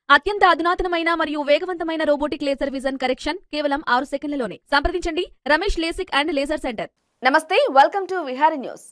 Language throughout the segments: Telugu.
అత్యంత అధునాతనమైన మరియు వేగవంతమైన రోబోటిక్ లేజర్ విజన్ కరెక్షన్ కేవలం ఆరు సెకండ్లలోనే సంప్రదించండి Ramesh LASIK and laser centre నమస్తే వెల్కమ్ టు విహారీ న్యూస్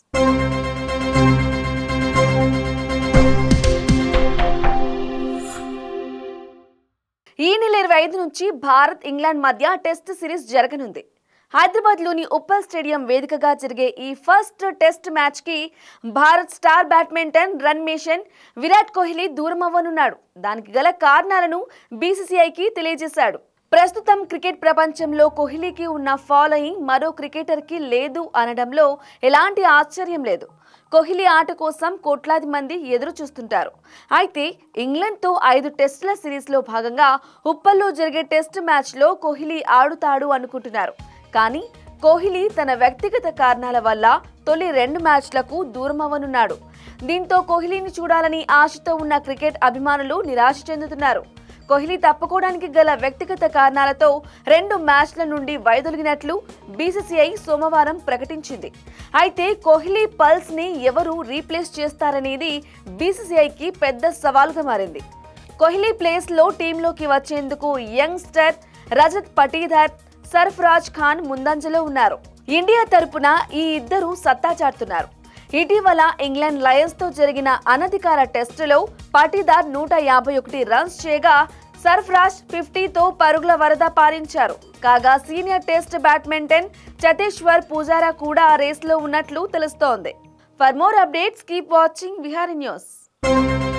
ఈ నెల ఇరవై ఐదు నుంచి భారత్ ఇంగ్లాండ్ మధ్య టెస్ట్ సిరీస్ జరగనుంది హైదరాబాద్లోని ఉప్పల్ స్టేడియం వేదికగా జరిగే ఈ ఫస్ట్ టెస్ట్ మ్యాచ్కి Bharat star badminton run machine Virat Kohli దూరం అవ్వనున్నాడు దానికి గల కారణాలను బీసీసీఐకి తెలియజేశాడు ప్రస్తుతం క్రికెట్ ప్రపంచంలో కోహ్లీకి ఉన్న ఫాలోయింగ్ మరో క్రికెటర్కి లేదు అనడంలో ఎలాంటి ఆశ్చర్యం లేదు కోహ్లీ ఆట కోసం కోట్లాది మంది ఎదురు చూస్తుంటారు అయితే ఇంగ్లాండ్తో ఐదు టెస్టుల సిరీస్లో భాగంగా ఉప్పల్లో జరిగే టెస్ట్ మ్యాచ్లో కోహ్లీ ఆడుతాడు అనుకుంటున్నారు కానీ కోహ్లీ తన వ్యక్తిగత కారణాల వల్ల తొలి రెండు మ్యాచ్లకు దూరం అవ్వనున్నాడు దీంతో కోహ్లీని చూడాలని ఆశతో ఉన్న క్రికెట్ అభిమానులు నిరాశ చెందుతున్నారు కోహ్లీ తప్పుకోవడానికి గల వ్యక్తిగత కారణాలతో రెండు మ్యాచ్ల నుండి వైదొలిగినట్లు బీసీసీఐ సోమవారం ప్రకటించింది అయితే కోహ్లీ పల్స్ ని ఎవరు రీప్లేస్ చేస్తారనేది బీసీసీఐకి పెద్ద సవాల్గా మారింది కోహ్లీ ప్లేస్ లో టీంలోకి వచ్చేందుకు యంగ్స్టర్ రజత్ పటీదార్ సర్ఫరాజ్ ఖాన్ ముందంజలో ఉన్నారు ఇండియా తరపున ఈ ఇద్దరు సత్తా చాటుతున్నారు ఇటీవల ఇంగ్లాండ్ లయన్స్ తో జరిగిన అనధికార టెస్టులో పాటీదార్ నూట యాభై ఒకటి రన్స్ చేయగా సర్ఫరాజ్ ఫిఫ్టీతో పరుగుల వరద పారించారు కాగా senior test badminton Cheteshwar Pujara కూడా రేస్లో ఉన్నట్లు తెలుస్తోంది for more updates keep watching Vihari news